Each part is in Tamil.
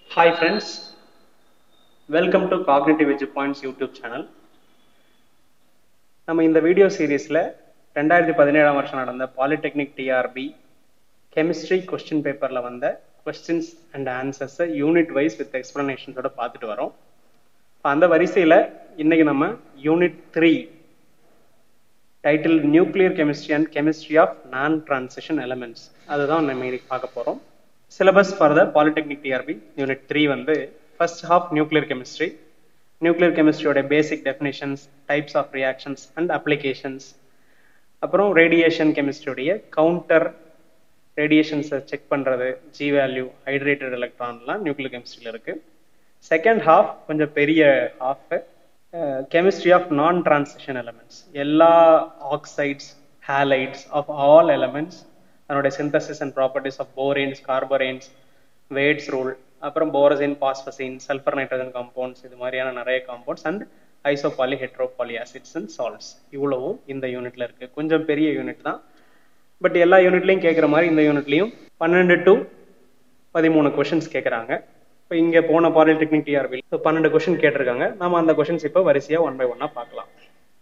Hi friends, welcome to Cognitive Edge Points YouTube channel. நம்ம இந்த வீடியோ சீரீஸில் ரெண்டாயிரத்தி பதினேழாம் வருஷம் நடந்த பாலிடெக்னிக் டிஆர்பி கெமிஸ்ட்ரி கொஸ்டின் பேப்பரில் வந்த கொஸ்டின்ஸ் அண்ட் ஆன்சர்ஸை யூனிட் வைஸ் வித் எக்ஸ்பிளனேஷன்ஸோட பார்த்துட்டு வரோம் அந்த வரிசையில் இன்னைக்கு நம்ம unit three title nuclear chemistry and chemistry of non transition elements அதுதான் நம்ம இன்னைக்கு பார்க்க போகிறோம் syllabus for the polytechnic TRB unit three வந்து first half nuclear chemistry nuclear கெமிஸ்ட்ரியோட basic definitions types of reactions and applications அப்புறம் ரேடியேஷன் கெமிஸ்ட்ரியோடைய கவுண்டர் ரேடியேஷன்ஸை செக் பண்ணுறது ஜி வேல்யூ ஹைட்ரேட்டட் எலக்ட்ரான்லாம் நியூக்ளியர் கெமிஸ்ட்ரியில் இருக்குது செகண்ட் ஹாஃப் கொஞ்சம் பெரிய half chemistry of non transition elements எல்லா oxides halides of all elements அதனுடைய synthesis and properties of boranes carboranes Wade's rule அப்புறம் borazine phosphazene sulphur nitrogen compounds இது மாதிரியான நிறைய compounds and isopoly heteropoly acids and salts இவ்வளவும் இந்த யூனிட்ல இருக்கு கொஞ்சம் பெரிய யூனிட் தான் பட் எல்லா யூனிட்லையும் கேட்குற மாதிரி இந்த யூனிட்லையும் பன்னெண்டு டு பதிமூணு கொஷின்ஸ் கேட்குறாங்க இப்போ இங்கே போன பாலிடெக்னிக் டிஆர்பி பன்னெண்டு கொஷின் கேட்டிருக்காங்க நம்ம அந்த கொஷின்ஸ் இப்போ வரிசையாக ஒன் பை ஒன்னாக பார்க்கலாம்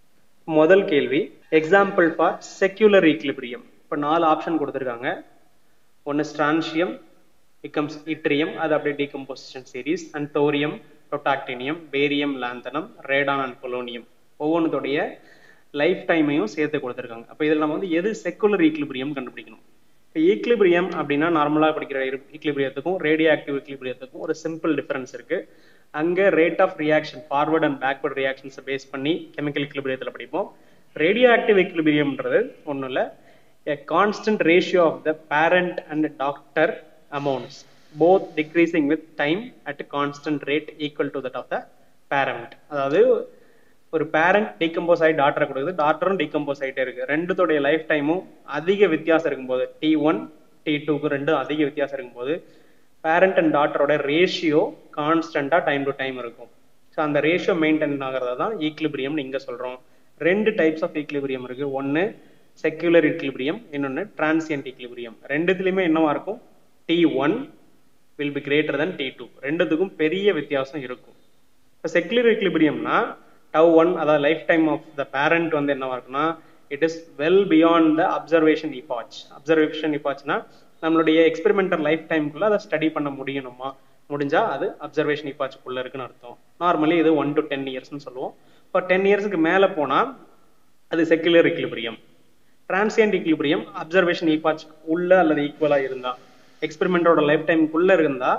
முதல் கேள்வி எக்ஸாம்பிள் ஃபார் செக்யூலர் ஈக்லிபிரியம் இப்போ நாலு ஆப்ஷன் கொடுத்துருக்காங்க ஒன்று ஸ்ட்ரான்ஷியம் பிகம்ஸ் இட்ரியம் அது அப்படியே decomposition series and thorium protactinium barium lanthanum radon and polonium ஒவ்வொன்றுடைய லைஃப் டைமையும் சேர்த்து கொடுத்துருக்காங்க அப்போ இதில் நம்ம வந்து எது செக்குலர் ஈக்லிபிரியம் கண்டுபிடிக்கணும் இப்போ ஈக்லிபிரியம் அப்படின்னா நார்மலாக படிக்கிற ஈக்லிபிரியத்துக்கும் ரேடியோ ஆக்டிவ் ஈக்லிபிரியத்துக்கும் ஒரு சிம்பிள் டிஃபரன்ஸ் இருக்கு அங்கே rate of reaction forward and backward ரியாக்ஷன்ஸை பேஸ் பண்ணி கெமிக்கல் ஈக்லிபிரியத்தில் படிப்போம் ரேடியோ ஆக்டிவ் ஈக்லிபிரியம்ன்றது ஒன்றும் இல்லை a constant ratio of the parent and doctor amounts both decreasing with time at a constant rate equal to that of the parent அதாவது ஒரு பேரண்ட் டீகம்போஸ் ஆகி டாக்டரை கொடுக்குது டாக்டரும் டீகம்போஸ் ஆகிட்டே இருக்கு ரெண்டுத்தோடைய லைஃப் டைமும் அதிக வித்தியாசம் இருக்கும்போது டி ஒன் டி டூக்கு ரெண்டும் அதிக வித்தியாசம் இருக்கும்போது பேரண்ட் அண்ட் டாக்டரோட ரேஷியோ கான்ஸ்டண்டா டைம் டு டைம் இருக்கும் ஸோ அந்த ரேஷியோ மெயின்டைன் ஆகிறதா தான் ஈக்லிபிரியம்னு இங்கே சொல்கிறோம் ரெண்டு டைப்ஸ் ஆஃப் ஈக்லிபிரியம் இருக்கு ஒன்று செக்யூலர் ஈக்லிபிரியம் இன்னொன்று டிரான்சியன்ட் ஈக்லிபிரியம் ரெண்டுத்துலையுமே என்னவா இருக்கும் T one will be greater than T two ரெண்டுத்துக்கும் பெரிய வித்தியாசம் இருக்கும் இப்போ செக்யூலர் ஈக்லிபிரியம்னா டவ் ஒன் அதாவது life time of the parent வந்து என்னவா இருக்குன்னா it is well beyond the observation epoch observation இபாச்னா நம்மளுடைய எக்ஸ்பெரிமெண்டல் லைஃப் டைமுக்குள்ள அதை ஸ்டடி பண்ண முடியணுமா முடிஞ்சா அது அப்சர்வேஷன் இபாச்சுக்குள்ள இருக்குன்னு அர்த்தம் நார்மலி இது ஒன் டு டென் இயர்ஸ்னு சொல்லுவோம் இப்போ டென் இயர்ஸ்க்கு மேலே போனால் அது secular equilibrium transient equilibrium observation epoch உள்ள அல்லது ஈக்குவலா இருந்தா எக்ஸ்பெரிமெண்டோட லைஃப் டைமுக்குள்ள இருந்தா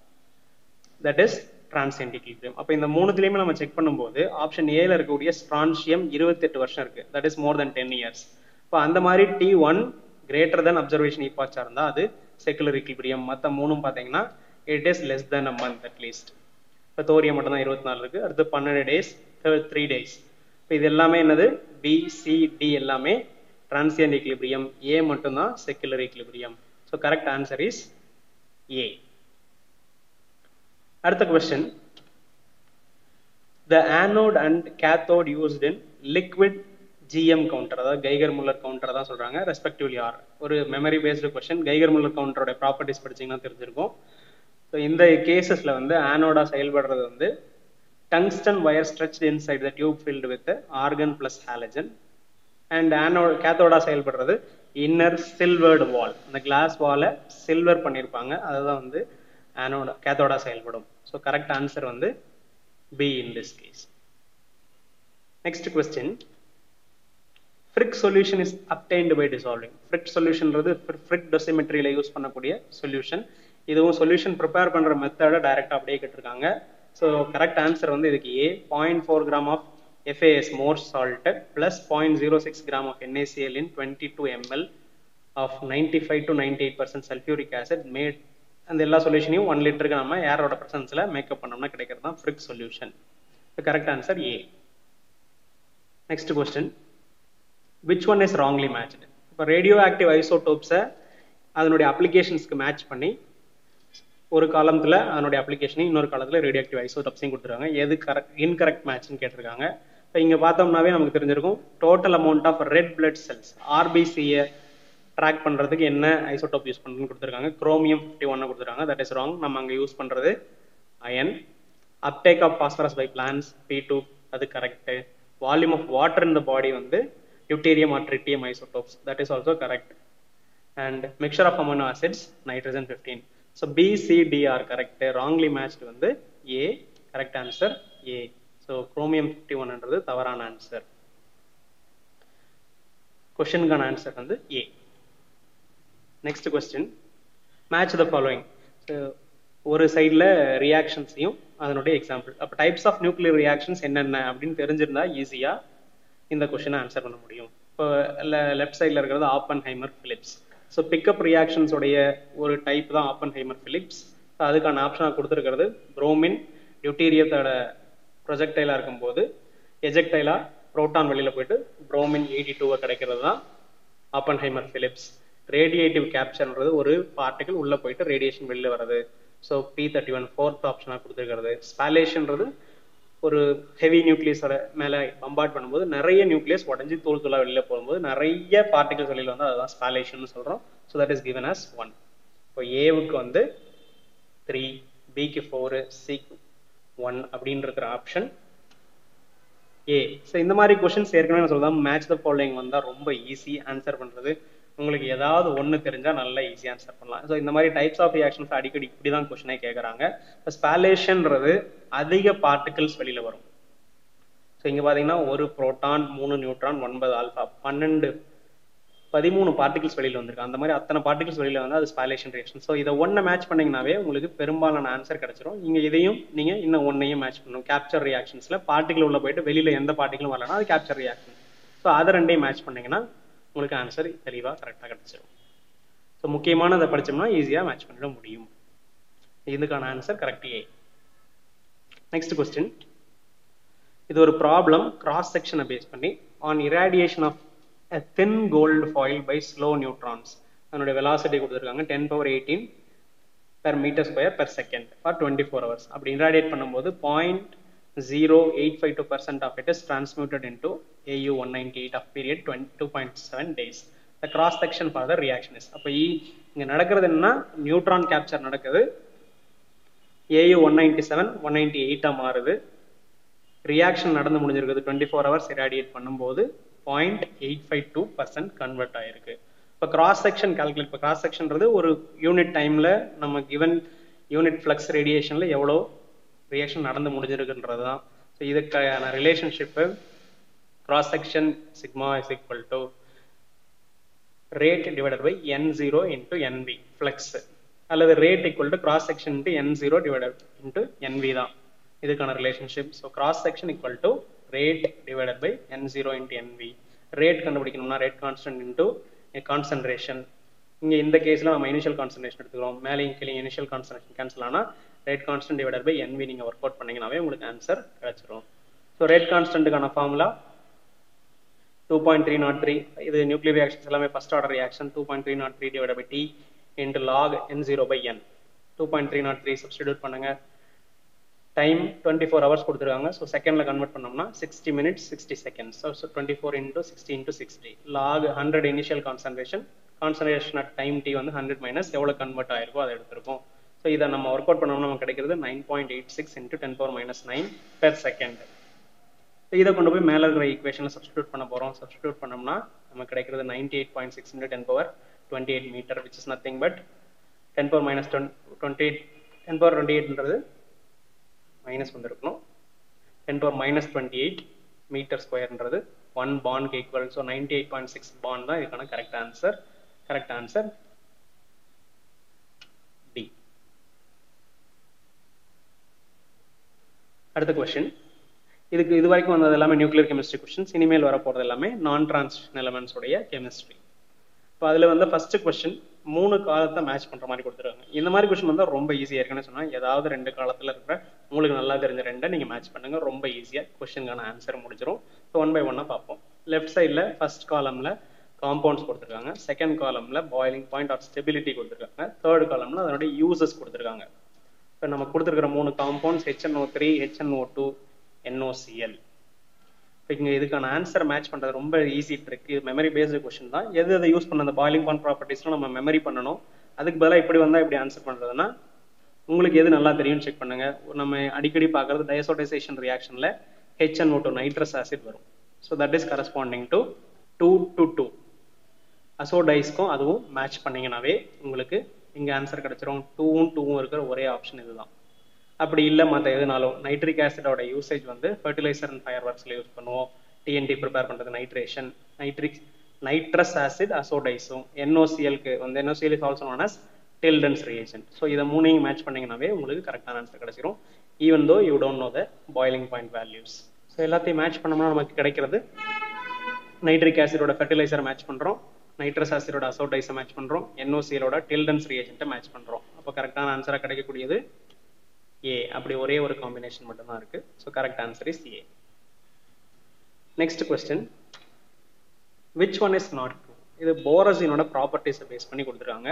தட் இஸ் டிரான்சியன்ட் ஈக்லிபிரியம் அப்போ இந்த மூணுத்துலையுமே நம்ம செக் பண்ணும்போது ஆப்ஷன் ஏல இருக்கக்கூடிய ஸ்ட்ரான்சியம் இருபத்தெட்டு வருஷம் இருக்கு that is more than ten years இப்போ அந்த மாதிரி T one greater than observation ஈபாச்சா இருந்தா அது செக்குலர் ஈக்லிபிரியம் மற்ற மூணும் பார்த்தீங்கன்னா it is less than a month at least இப்போ தோரியம் மட்டும் தான் இருபத்தி நாலு இருக்கு அடுத்து பன்னெண்டு டேஸ் த்ரீ டேஸ் இப்போ இது எல்லாமே என்னது பி சி டி எல்லாமே transient equilibrium A மட்டும்தான் secular equilibrium so correct answer is A அடுத்த question the anode and cathode used in liquid GM counter அதாவது கைகர் முல்லர் கவுண்டர் தான் சொல்றாங்க ரெஸ்பெக்டிவ்லி ஆர் ஒரு memory based question Geiger Muller கவுண்டரோட ப்ராப்பர்ட்டிஸ் படிச்சீங்கன்னா தெரிஞ்சிருக்கும் ஸோ இந்த கேசஸ்ல வந்து ஆனோடா செயல்படுறது வந்து tungsten wire stretch inside the tube filled with argon plus halogen and anode கேத்தோடா செயல்படுறது இன்னர் சில்வர்டு வால் அந்த கிளாஸ் வாலை சில்வர் பண்ணியிருப்பாங்க அதுதான் வந்து ஆனோட கேத்தோடா செயல்படும் ஸோ கரெக்ட் ஆன்சர் வந்து B in this case next question Fricke solution is obtained by dissolving Fricke சொல்யூஷன்றது ஃப்ரிக் டொசிமெட்ரியில் யூஸ் பண்ணக்கூடிய சொல்யூஷன் இதுவும் சொல்யூஷன் ப்ரிப்பேர் பண்ணுற மெத்தடை டைரெக்டாக அப்படியே கேட்டிருக்காங்க ஸோ கரெக்ட் ஆன்சர் வந்து இதுக்கு A point four gram of FAS more salt plus 0.06 gram of NaCl in 22 ml of 95 to 98% sulfuric acid made அந்த எல்லா சொல்யூஷனையும் ஒன் லிட்டருக்கு நம்ம ஏரோட ப்ரெசன்ஸில் மேக்கப் பண்ணோம்னா கிடைக்கிறது தான் Fricke solution correct answer A next question which one is wrongly matched இப்போ ரேடியோ ஆக்டிவ் ஐசோடோப்ஸை அதனுடைய அப்ளிகேஷன்ஸ்க்கு மேட்ச் பண்ணி ஒரு காலத்தில் அதனுடைய அப்ளிகேஷனையும் இன்னொரு காலத்தில் ரேடியோ ஆக்டிவ் ஐசோடோப்ஸையும் கொடுத்துருக்காங்க எது கரெக்ட் இன்கரெக்ட் மேட்ச்னு கேட்டிருக்காங்க இப்போ இங்கே பார்த்தோம்னாவே நமக்கு தெரிஞ்சிருக்கும் total amount of red blood cells ஆர்பிசியை ட்ராக் பண்ணுறதுக்கு என்ன ஐசோடோப் யூஸ் பண்ணுறதுன்னு கொடுத்துருக்காங்க குரோமியம் ஃபிஃப்டி ஒன்னு கொடுத்துருக்காங்க தட் இஸ் ராங் நம்ம அங்கே யூஸ் பண்ணுறது iron uptake of phosphorus by plants B two அது correct volume of water in the body வந்து deuterium or tritium isotopes that is also correct and mixture of amino acids nitrogen fifteen so B C D are correct wrongly matched வந்து A correct answer A so chromium fifty ஒன்ன்றது தவறான ஆன்சர் கொஷனுக்கான ஆன்சர் வந்து A next question match the following ஒரு சைடில் ரியாக்ஷன்ஸையும் அதனுடைய எக்ஸாம்பிள் அப்போ டைப்ஸ் ஆஃப் நியூக்ளியர் ரியாக்ஷன்ஸ் என்னென்ன அப்படின்னு தெரிஞ்சிருந்தா ஈஸியாக இந்த கொஷனை ஆன்சர் பண்ண முடியும் இப்போ லெஃப்ட் சைடில் இருக்கிறது Oppenheimer Phillips so pickup ரியாக்ஷன்ஸோடைய ஒரு டைப் தான் ஆப்பன் ஹைமர் ஃபிலிப்ஸ் அதுக்கான ஆப்ஷனாக கொடுத்துருக்கிறது புரோமின் டியூட்டீரியத்தோட ப்ரொஜெக்டைலாக இருக்கும்போது எஜெக்டைலாக ப்ரோட்டான் வெளியில் போயிட்டு புரோமின் எயிட்டி டூவை கிடைக்கிறது தான் ஆப்பன் ஹைமர் ஃபிலிப்ஸ் ரேடியேட்டிவ் கேப்சர்ன்றது ஒரு பார்ட்டிகல் உள்ளே போயிட்டு ரேடியேஷன் வெளியில் வருது so B thirty one fourth ஆப்ஷனாக கொடுத்துருக்கிறது ஸ்பாலேஷன்றது ஒரு ஹெவி நியூக்ளியஸோட மேலே பம்பார்ட் பண்ணும்போது நிறைய நியூக்ளியஸ் உடஞ்சி தூள் தூளாக வெளியில் போகும்போது நிறைய பார்ட்டிகல்ஸ் வெளியில் வந்து அதுதான் ஸ்பாலேஷன் சொல்கிறோம் so that is given as one இப்போ ஏவுக்கு வந்து த்ரீ பிக்கு ஃபோரு சிக்கு ஒன் அப்படின்னு இருக்கிற ஆப்ஷன் ஏ ஸோ இந்த மாதிரி கொஷின்ஸ் ஏற்கனவே நான் சொல்லுதான் மேட்ச் த ஃபாலோயிங் வந்தால் ரொம்ப ஈஸி ஆன்சர் பண்ணுறது உங்களுக்கு ஏதாவது ஒன்று தெரிஞ்சால் நல்லா ஈஸியாக ஆன்சர் பண்ணலாம் ஸோ இந்த மாதிரி டைப்ஸ் ஆஃப் ரியாக்ஷன்ஸ் அடிக்கடி இப்படி தான் கொஷினே கேட்குறாங்க இப்போ ஸ்பாலேஷன்றது அதிக பார்ட்டிகல்ஸ் வெளியில் வரும் ஸோ இங்கே பார்த்தீங்கன்னா ஒரு புரோட்டான் மூணு நியூட்ரான் ஒன்பது ஆல்ஃபா பன்னெண்டு பதிமூணு பார்ட்டிகல்ஸ் வெளியில் வந்திருக்கு அந்த மாதிரி அத்தனை பார்ட்டிகல்ஸ் வெளியில் வந்து அது ஸ்பாலேஷன் ரியாக்ஷன் ஸோ இதை ஒன்றை மேட்ச் பண்ணிங்கனாவே உங்களுக்கு பெரும்பாலான ஆன்சர் கிடைச்சிரும் இங்கே இதையும் நீங்கள் இன்னும் ஒன்றையும் மேட்ச் பண்ணணும் கேப்சர் ரியாக்ஷன்ஸில் பார்ட்டிகல் உள்ள போயிட்டு வெளியில் எந்த பார்ட்டிகளும் வரலன்னா அது கேப்சர் ரியாக்ஷன் ஸோ அதை ரெண்டையும் மேட்ச் பண்ணிங்கன்னா உங்களுக்கு ஆன்சர் தெளிவாக கரெக்டாக கிடைச்சிரும் ஸோ முக்கியமானதை படித்தோம்னா ஈஸியாக மேட்ச் பண்ணிட முடியும் இதுக்கான answer correct A next question இது ஒரு ப்ராப்ளம் கிராஸ் செக்ஷனை பேஸ் பண்ணி on irradiation of a thin gold foil by slow neutrons அதனுடைய வெலாசிட்டி கொடுத்துருக்காங்க ten power eighteen per metre square per second for twenty four hours அப்படி இராடியேட் பண்ணும்போது point zero eight five two percent of it is transmuted into AU one ninety eight of period twenty two point seven days the cross section for the reaction is அப்போ இங்கே நடக்கிறது என்னன்னா நியூட்ரான் கேப்சர் நடக்குது AU one ninety seven one ninety எயிட்டாக மாறுது ரியாக்ஷன் நடந்து முடிஞ்சிருக்குது டுவெண்ட்டி ஃபோர் ஹவர்ஸ் இராடியேட் பண்ணும்போது point eight five two percent convert ஆயிருக்கு இப்போ கிராஸ் செக்ஷன் கால்குலேட் இப்போ கிராஸ் செக்ஷன்றது ஒரு யூனிட் டைமில் நம்ம கிவன் யூனிட் ஃப்ளக்ஸ் ரேடியேஷனில் எவ்வளோ ரியாக்ஷன் நடந்து முடிஞ்சிருக்குன்றது தான் ஸோ இதுக்கான relationship cross section sigma is equal to rate divided by N zero into NV flux அல்லது rate equal to cross section into N zero divided into NV தான் இதுக்கான relationship so cross section equal to rate divided by N zero into NV rate கண்டுபிடிக்கணும்னா ரேட் கான்ஸ்டன்ட் இன்ட்டு கான்சன்ட்ரேஷன் இங்கே இந்த கேஸில் நம்ம இனிஷியல் கான்சன்ட்ரேஷன் எடுத்துக்கிறோம் மேலேயும் கீழே இனிஷியல் கான்சன்ட்ரேஷன் கேன்சல் ஆனால் rate constant divided by envy நீங்கள் ஒர்க் அவுட் பண்ணீங்கன்னாவே உங்களுக்கு ஆன்சர் கிடைச்சிரும் ஸோ ரேட் கான்ஸ்டன்ட்டுக்கான formula two point three nought three இது நியூக்ளியர் ரியாக்ஷன்ஸ் எல்லாமே first order reaction two point three nought three divide by T into log N zero by N two point three nought three substitute பண்ணுங்க டைம் டுவெண்ட்டி ஃபோர் ஹவர்ஸ் கொடுத்துருக்காங்க ஸோ செகண்டில் கன்வெர்ட் பண்ணோம்னா sixty minutes sixty seconds so twenty four into sixty into sixty log hundred initial concentration concentration at time T வந்து ஹண்ட்ரட் மைனஸ் எவ்வளோ கன்வெர்ட் ஆயிருக்கோ அதை எடுத்திருக்கோம் ஸோ இதை நம்ம ஒர்க் அவுட் பண்ணோம்னா நமக்கு கிடைக்கிறது nine point eight six into ten power minus nine per second இதை கொண்டு போய் மேலே இருக்கிற ஈக்குவேஷனில் சப்ஸ்டியூட் பண்ண போகிறோம் சப்ஸ்டியூட் பண்ணோம்னா நமக்கு கிடைக்கிறது ninety eight point six into ten power twenty eight metre which is nothing but ten power minus twenty eight ten power twenty எயிட்ன்றது minus வந்திருக்கணும் ten power minus twenty eight metre ஸ்கொயர்ன்றது one bond equal so ninety eight point six bond தான் இதுக்கான correct answer correct answer D அடுத்த கொஸ்டின் இதுக்கு இது வரைக்கும் வந்தது எல்லாமே நியூக்ளியர் கெமிஸ்ட்ரி கொஸ்டின்ஸ் இனிமேல் வர போகிறது எல்லாமே நான் டிரான்சிஷன் எலமெண்ட்ஸ் உடைய கெமிஸ்ட்ரி இப்போ அதில் வந்து ஃபர்ஸ்ட் கொஸ்டின் மூணு காலத்தை மேட்ச் பண்ணுற மாதிரி கொடுத்துருக்காங்க இந்த மாதிரி கொஸ்டின் வந்து ரொம்ப ஈஸியாக இருக்குன்னு சொன்னால் ஏதாவது ரெண்டு காலத்தில் இருக்கிற உங்களுக்கு நல்லா தெரிஞ்ச ரெண்டை நீங்கள் மேட்ச் பண்ணுங்க ரொம்ப ஈஸியாக கொஸ்டினுக்கான ஆன்சர் முடிஞ்சிடும் ஸோ ஒன் பை ஒன்னாக பார்ப்போம் லெஃப்ட் சைடில் ஃபர்ஸ்ட் காலமில் காம்பவுண்ட்ஸ் கொடுத்துருக்காங்க செகண்ட் காலமில் பாயிலிங் பாயிண்ட் ஆஃப் ஸ்டெபிலிட்டி கொடுத்துருக்காங்க தேர்ட் காலமில் அதனுடைய யூசஸ் கொடுத்துருக்காங்க இப்போ நம்ம கொடுத்துருக்கிற மூணு காம்பவுண்ட்ஸ் HNO three HNO two NOCl இப்போ இங்கே இதுக்கான ஆன்சர் மேட்ச் பண்ணுறது ரொம்ப ஈஸி ட்ரிக் இது மெமரி பேஸ்டு கொஸ்டின் தான் எது எதை யூஸ் பண்ண அந்த பாயிலிங் பாயிண்ட் ப்ராப்பர்ட்டிஸ்லாம் நம்ம மெமரி பண்ணணும் அதுக்கு பதிலாக இப்படி வந்தால் இப்படி ஆன்சர் பண்ணுறதுன்னா உங்களுக்கு எது நல்லா தெரியும்னு செக் பண்ணுங்க நம்ம அடிக்கடி பார்க்கறது டயசோடைசேஷன் ரியாக்ஷன்ல HNO to nitrous acid வரும் so that is corresponding to two to two அசோடைஸ்க்கும் அதுவும் மேட்ச் பண்ணீங்கன்னாவே உங்களுக்கு இங்கே ஆன்சர் கிடைச்சிரும் டூவும் டூவும் இருக்கிற ஒரே ஆப்ஷன் இதுதான் அப்படி இல்லை மற்ற எதுனாலும் நைட்ரிக் ஆசிடோட யூசேஜ் வந்து ஃபர்டிலைசர் அண்ட் ஃபயர் ஒர்க்ஸில் யூஸ் பண்ணுவோம் டிஎன்டி ப்ரிப்பேர் பண்ணுறது நைட்ரேஷன் நைட்ரிக் நைட்ரஸ் ஆசிட் அசோடைஸும் என்ஓசிஎல்க்கு வந்து NOCl is also known as Tilden's reagent so இதை மூணையும் மேட்ச் பண்ணீங்கன்னாவே உங்களுக்கு கரெக்டான ஆன்சர் கிடைச்சிரும் even though you don't know the boiling point values so எல்லாத்தையும் மேட்ச் பண்ணோம்னா நமக்கு கிடைக்கிறது நைட்ரிக் ஆசிடோட ஃபெர்டிலைசர் மேட்ச் பண்ணுறோம் நைட்ரஸ் ஆசிடோட அசோடைஸை மேட்ச் பண்ணுறோம் என்ஓசிஎலோட டில்டன்ஸ் ரியேஜென்ட்டை மேட்ச் பண்ணுறோம் அப்போ கரெக்டான ஆன்சராக கிடைக்கக்கூடியது ஏ அப்படி ஒரே ஒரு காம்பினேஷன் மட்டும்தான் இருக்கு so correct answer is A next question which one is not true இது போரசினோட ப்ராப்பர்ட்டிஸை பேஸ் பண்ணி கொடுத்துருக்காங்க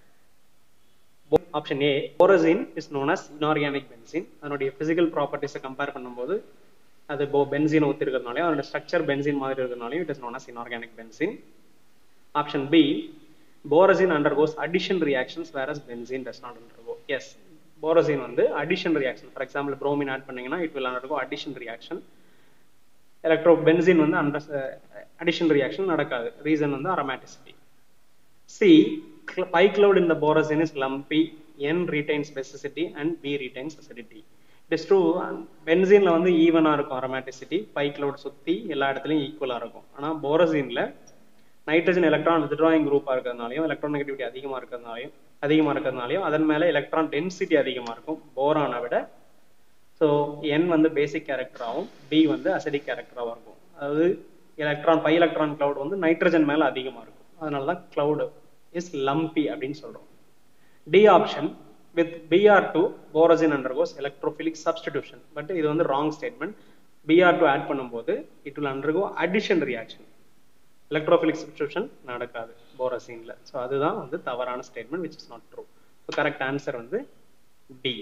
option A borazine is known as inorganic benzene அதனுடைய பிசிக்கல் ப்ராப்பர்ட்டிஸை கம்பேர் பண்ணும்போது அது போ பென்சின் ஒத்து இருக்கிறதுனாலையும் அதோட ஸ்ட்ரக்சர் பென்சின் மாதிரி இருக்கிறதுனாலையும் it is known as inorganic benzene option B borazine undergoes addition reactions whereas benzene does not undergoes borazine வந்து addition reaction for example bromine add பண்ணீங்கன்னா it will undergo addition reaction electro benzene வந்து அண்டர் அடிஷன் ரியாக்ஷன் நடக்காது ரீசன் வந்து அரோமேட்டிசிட்டி சி pi cloud in the borazine is lumpy n retains specificity and b retains acidity it is true பென்சீன்ல வந்து ஈவனா இருக்கும் அரோமேட்டிசிட்டி பைக்ளவுட் சுத்தி எல்லா இடத்துலயும் ஈக்குவலா இருக்கும் ஆனா போரசீன்ல நைட்ரஜன் எலக்ட்ரான் வித்ட்ராயிங் குரூப்பா இருக்கிறதுனாலையும் எலக்ட்ரான் நெகட்டிவிட்டி அதிகமா இருக்கிறதுனாலையும் அதிகமா இருக்கிறதுனாலையும் அதன் மேல எலக்ட்ரான் டென்சிட்டி அதிகமா இருக்கும் போரானை விட ஸோ என் வந்து பேசிக் கேரக்டராகவும் பி வந்து அசிடிக் கேரக்டராகவும் இருக்கும் அதாவது எலக்ட்ரான் பை எலக்ட்ரான் கிளவுட் வந்து நைட்ரஜன் மேல அதிகமா இருக்கும் அதனால தான் கிளவுட் இஸ் லம்பி அப்படின்னு சொல்றோம் D option with BR two borazine undergoes electrophilic substitution but இது வந்து wrong statement BR two add பண்ணும்போது it will undergo addition reaction electrophilic substitution நடக்காது போரசின்ல ஸோ அதுதான் வந்து தவறான statement which is not true so correct answer வந்து D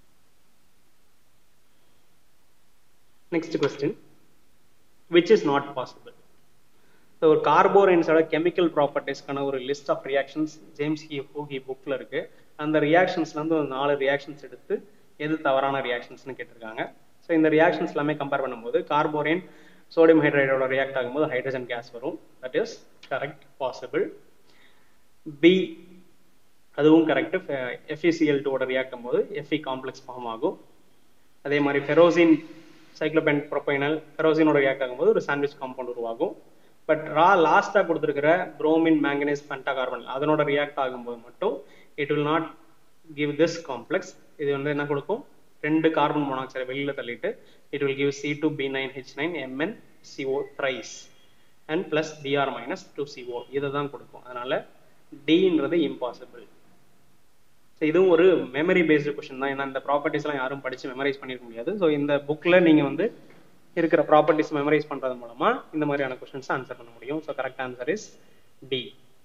next question which is not possible so ஒரு கார்போரைன்ஸோட கெமிக்கல் ப்ராப்பர்ட்டிஸ்க்கான ஒரு லிஸ்ட் ஆஃப் ரியாக்ஷன்ஸ் ஜேம்ஸ் ஹி ஹூஹி புக்கில் இருக்கு அந்த ரியாக்ஷன்ஸ்லேருந்து ஒரு நாலு ரியாக்ஷன்ஸ் எடுத்து எது தவறான ரியாக்ஷன்ஸ்னு கேட்டிருக்காங்க ஸோ இந்த ரியாக்ஷன்ஸ் எல்லாமே கம்பேர் பண்ணும்போது கார்போரைன் சோடியம் ஹைட்ரைடோட ரியாக்ட் ஆகும்போது ஹைட்ரஜன் கேஸ் வரும் that is correct possible B அதுவும் கரெக்ட் எஃப்இசிஎல் டூவோட ரியாக்ட் ஆகும்போது எஃப்இ காம்ப்ளெக்ஸ் ஃபார்ம் ஆகும் அதே மாதிரி ஃபெரோசின் சைக்ளோபென் ப்ரொபைனல் ஃபெரோசினோட ரியாக்ட் ஆகும்போது ஒரு சாண்ட்விச் காம்பவுண்ட் உருவாகும் பட் ரா லாஸ்ட்டாக கொடுத்துருக்கிற புரோமின் மேங்கனீஸ் பென்டா கார்பன் அதனோட ரியாக்ட் ஆகும்போது மட்டும் it will not give this complex இது வந்து என்ன கொடுக்கும் ரெண்டு கார்பன் மோனாக்சைடு வெளியில தள்ளிட்டு it will give C two B nine H nine MN CO thrice and plus BR minus two CO இதை தான் கொடுக்கும் அதனால டின்றது இம்பாசிபிள் ஸோ இதுவும் ஒரு மெமரி பேஸ்டு கொஷின் தான் ஏன்னா இந்த ப்ராப்பர்ட்டிஸ்லாம் யாரும் படித்து மெமரைஸ் பண்ணிருக்க முடியாது ஸோ இந்த புக்கில் நீங்கள் வந்து இருக்கிற ப்ராப்பர்ட்டிஸ் மெமரைஸ் பண்ணுறது மூலமா இந்த மாதிரியான கொஸ்டின்ஸ் ஆன்சர் பண்ண முடியும் so correct answer is D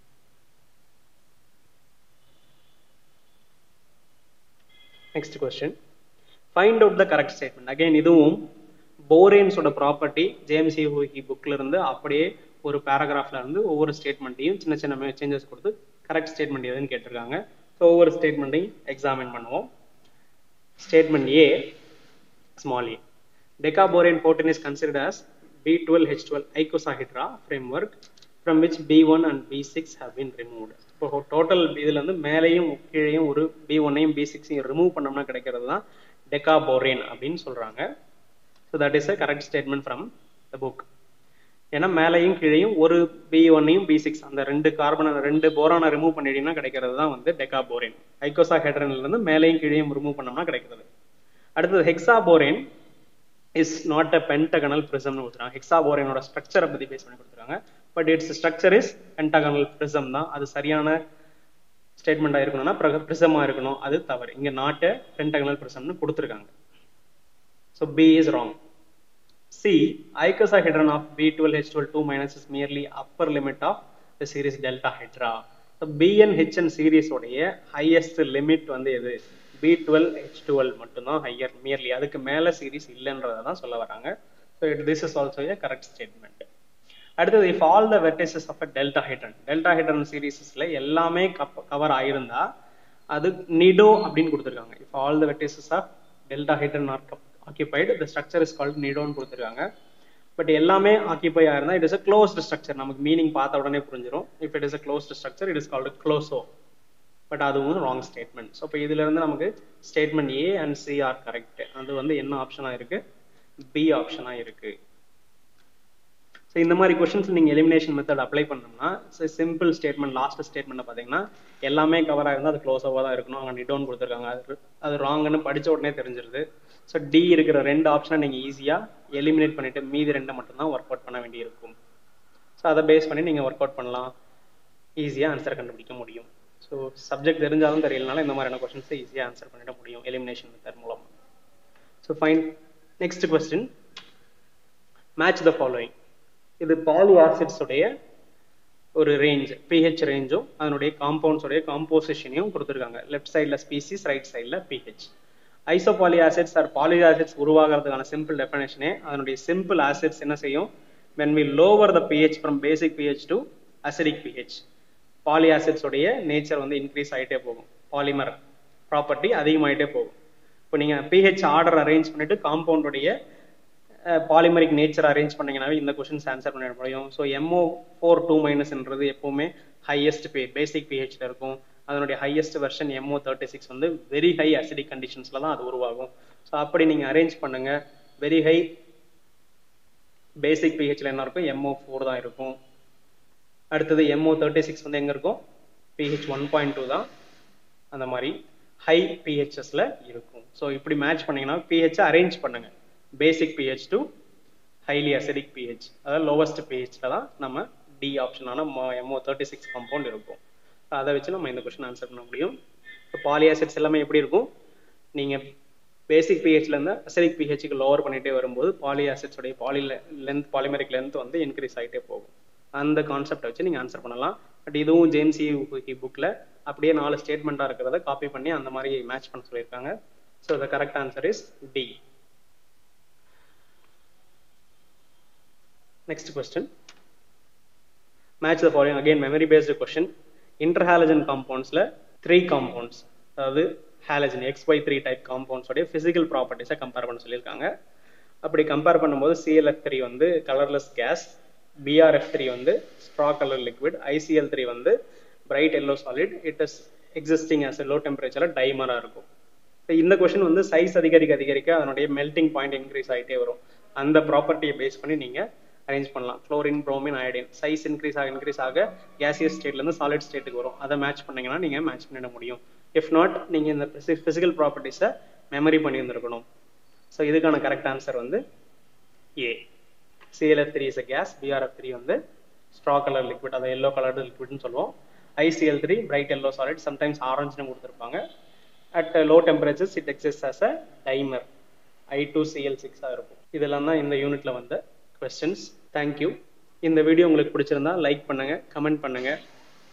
next question find out the correct statement again இதுவும் போரேன்ஸோட ப்ராப்பர்ட்டி ஜேம்ஸ் ஹி புக்ல இருந்து அப்படியே ஒரு பேராகிராஃப்ல இருந்து ஒவ்வொரு ஸ்டேட்மெண்ட்டையும் சின்ன சின்ன சேஞ்சஸ் கொடுத்து கரெக்ட் ஸ்டேட்மெண்ட் எதுன்னு கேட்டிருக்காங்க ஸோ ஒவ்வொரு ஸ்டேட்மெண்ட்டையும் எக்ஸாமின் பண்ணுவோம் statement A small A decaborane protein is considered as B12H12 icosahedra framework from which B1 and B6 have been removed. இப்போ டோட்டல் இதுல இருந்து மேலேயும் கீழேயும் ஒரு பி ஒன்னையும் பி சிக்ஸையும் ரிமூவ் பண்ணோம்னா கிடைக்கிறது தான் டெகாபோரேன் அப்படின்னு சொல்றாங்க so that is a correct statement from the book ஏன்னா மேலேயும் கீழேயும் ஒரு பி ஒன்னையும் பி சிக்ஸ் அந்த ரெண்டு கார்பனை ரெண்டு போரானை ரிமூவ் பண்ணிட்டீங்கன்னா கிடைக்கிறது தான் வந்து டெகாபோரேன் ஐகோசா ஹெட்ரன்ல இருந்து மேலேயும் கீழேயும் ரிமூவ் பண்ணோம்னா கிடைக்கிறது அடுத்தது hexaborane is not a pentagonal பிரிசம்னு கொடுத்துருக்காங்க ஹெக்ஸாபோரேனோட ஸ்ட்ரக்சரை பத்தி பேஸ் பண்ணி கொடுத்துருக்காங்க but it's structure is pentagonal prism தான் அது சரியான ஸ்டேட்மெண்டா இருக்கணும்னா பிரிசமா இருக்கணும் அது தவறு இங்க நாட் அ பென்டகனல் பிரிசம்னு கொடுத்துருக்காங்க so B is wrong C icosahedron of B12H12 minus is merely upper limit of the series delta hydra. So BN HN series உடைய highest limit வந்து எது B12H12 மட்டும்தான் ஹையர் மியர்லி அதுக்கு மேல சீரிஸ் இல்லைன்றதை தான் சொல்ல வராங்க so this is also A correct statement அடுத்தது if all the vertices of a delta hydrant delta hydrant சீரீஸஸ்ல எல்லாமே கவர் ஆயிருந்தா அது நிடோ அப்படின்னு கொடுத்துருக்காங்க if all the vertices of delta hydrant R occupied the structure is called நிடோன்னு கொடுத்துருக்காங்க பட் எல்லாமே ஆக்கியபை ஆயிருந்தா it is a closed structure நமக்கு மீனிங் பார்த்த உடனே புரிஞ்சிடும் if it is a closed structure it is called க்ளோசோ but அதுவும் ராங் ஸ்டேட்மெண்ட் ஸோ இப்போ இதுல இருந்து நமக்கு statement A and C are correct அது வந்து என்ன ஆப்ஷனா இருக்கு பி ஆப்ஷனா இருக்கு ஸோ இந்த மாதிரி கொஷின்ஸ் நீங்கள் எலிமினேஷன் மெத்தட் அப்ளை பண்ணோம்னா சிம்பிள் ஸ்டேட்மெண்ட் லாஸ்ட் ஸ்டேட்மெண்ட் பார்த்தீங்கன்னா எல்லாமே கவர் ஆகிருந்தா அது க்ளோஸாக தான் இருக்கணும் அங்கே நிடோன் கொடுத்துருக்காங்க அது அது ராங்குன்னு படித்த உடனே தெரிஞ்சிருது ஸோ டி இருக்கிற ரெண்டு ஆப்ஷனை நீங்கள் ஈஸியாக எலிமினேட் பண்ணிட்டு மீதி ரெண்டை மட்டும்தான் ஒர்க் அவுட் பண்ண வேண்டியிருக்கும் ஸோ அதை பேஸ் பண்ணி நீங்கள் ஒர்க் அவுட் பண்ணலாம் ஈஸியாக ஆன்சர் கண்டுபிடிக்க முடியும் ஸோ சப்ஜெக்ட் தெரிஞ்சாலும் தெரியலனாலும் இந்த மாதிரியான கொஸ்டின்ஸை ஈஸியாக ஆன்சர் பண்ணிட முடியும் எலிமினேஷன் மெத்தட் மூலமாக so fine next question match the following இது பாலி ஆசிட்ஸ் உடைய ஒரு ரேஞ்ச் பிஹெச் ரேஞ்சும் அதனுடைய காம்பவுண்ட்ஸ் உடைய காம்போசிஷனையும் கொடுத்துருக்காங்க லெஃப்ட் சைடில் ஸ்பீசிஸ் ரைட் சைடில் pH isopoly acids or poly acids உருவாகிறதுக்கான சிம்பிள் டெஃபினேஷனே அதனுடைய சிம்பிள் ஆசிட்ஸ் என்ன செய்யும் when we lower the pH from basic pH to acidic pH poly acids உடைய நேச்சர் வந்து இன்க்ரீஸ் ஆகிட்டே போகும் பாலிமர் ப்ராப்பர்ட்டி அதிகமாயிட்டே போகும் இப்போ நீங்கள் பிஹெச் ஆர்டர் அரேஞ்ச் பண்ணிட்டு காம்பவுண்டுடைய பாலிமரிக் நேச்சர் அரேஞ்ச் பண்ணீங்கன்னாவே இந்த கொஸ்டின்ஸ் ஆன்சர் பண்ணிட முடியும் ஸோ எம்ஓ ஃபோர் டூ மைனஸ்ன்றது எப்பவுமே ஹையஸ்ட் பே பேசிக் பிஹெச்ல இருக்கும் அதனுடைய highest version MO thirty six வந்து வெரி ஹை அசிடிக் கண்டிஷன்ஸ்ல தான் அது உருவாகும் ஸோ அப்படி நீங்கள் அரேஞ்ச் பண்ணுங்க வெரி ஹை பேசிக் பிஹெச்ல என்ன இருக்கும் எம்ஓ ஃபோர் தான் இருக்கும் அடுத்தது எம்ஓ தேர்ட்டி சிக்ஸ் வந்து எங்கே இருக்கும் பிஹெச் ஒன் பாயிண்ட் டூ தான் அந்த மாதிரி ஹை பிஹெச்எஸ்ல இருக்கும் ஸோ இப்படி மேட்ச் பண்ணீங்கன்னா பிஹெச் அரேஞ்ச் பண்ணுங்க basic pH to highly acidic pH அதாவது லோவஸ்ட் பிஹெச்ல தான் நம்ம டி ஆப்ஷனான எம்ஓ தேர்ட்டி சிக்ஸ் காம்பவுண்ட் இருக்கும் அதை வச்சு நம்ம இந்த கொஸ்டின் ஆன்சர் பண்ண முடியும் இப்போ பாலி ஆசிட்ஸ் எல்லாமே எப்படி இருக்கும் நீங்கள் பேசிக் பிஹெச்ல இருந்து அசிடிக் பிஹெச்சுக்கு லோவர் பண்ணிட்டே வரும்போது பாலி ஆசிட்ஸோடைய பாலி லென்த் பாலிமரிக் லென்த் வந்து இன்க்ரீஸ் ஆகிட்டே போகும் அந்த கான்செப்டை வச்சு நீங்கள் ஆன்சர் பண்ணலாம் பட் இதுவும் ஜேம்ஸ் இ புக்கில் அப்படியே நாலு ஸ்டேட்மெண்ட்டாக இருக்கிறத காப்பி பண்ணி அந்த மாதிரி மேட்ச் பண்ண சொல்லியிருக்காங்க so the correct answer is D next question match the following again memory based question interhalogen காம்பவுண்ட்ஸில் த்ரீ காம்பவுண்ட்ஸ் அதாவது halogen X Y three type காம்பவுண்ட்ஸோடைய ஃபிசிக்கல் ப்ராப்பர்ட்டிஸை கம்பேர் பண்ண சொல்லியிருக்காங்க அப்படி கம்பேர் பண்ணும்போது சிஎல்எஃப் த்ரீ வந்து கலர்லெஸ் கேஸ் பிஆர்எஃப் த்ரீ வந்து straw colour liquid ICL three வந்து bright yellow solid it is existing as low டெம்பரேச்சரில் டைமராக இருக்கும் இப்போ இந்த கொஷின் வந்து சைஸ் அதிகரிக்க அதிகரிக்க அதனுடைய மெல்டிங் பாயிண்ட் இன்க்ரீஸ் ஆகிட்டே வரும் அந்த ப்ராப்பர்ட்டியை பேஸ் பண்ணி நீங்கள் அரேஞ்ச் பண்ணலாம் chlorine bromine iodine size increase ஆக இன்க்ரீஸ் ஆக கேசியஸ் ஸ்டேட்லேருந்து சாலிட் ஸ்டேட்டுக்கு வரும் அதை மேட்ச் பண்ணீங்கன்னா நீங்கள் மேட்ச் பண்ணிட முடியும் இஃப் நாட் நீங்கள் இந்த ஃபிசிக்கல் ப்ராப்பர்ட்டிஸை மெமரி பண்ணியிருந்திருக்கணும் ஸோ இதுக்கான கரெக்ட் ஆன்சர் வந்து A CLF three is a gas BRF three வந்து ஸ்ட்ரா கலர் லிக்விட் அதை எல்லோ கலர்டு லிக்விட்னு சொல்லுவோம் ICL three bright yellow solid sometimes ஆரஞ்சுன்னு கொடுத்துருப்பாங்க at low temperatures it exist as a dimer I two CL சிக்ஸாக இருக்கும் இதெல்லாம் தான் இந்த யூனிட்ல வந்த கொஸ்டின்ஸ் தேங்க்யூ இந்த வீடியோ உங்களுக்கு பிடிச்சிருந்தா லைக் பண்ணுங்க கமெண்ட் பண்ணுங்க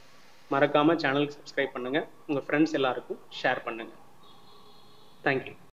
மறக்காம சேனலுக்கு சப்ஸ்கிரைப் பண்ணுங்க உங்க ஃப்ரெண்ட்ஸ் எல்லாருக்கும் ஷேர் பண்ணுங்க தேங்க்யூ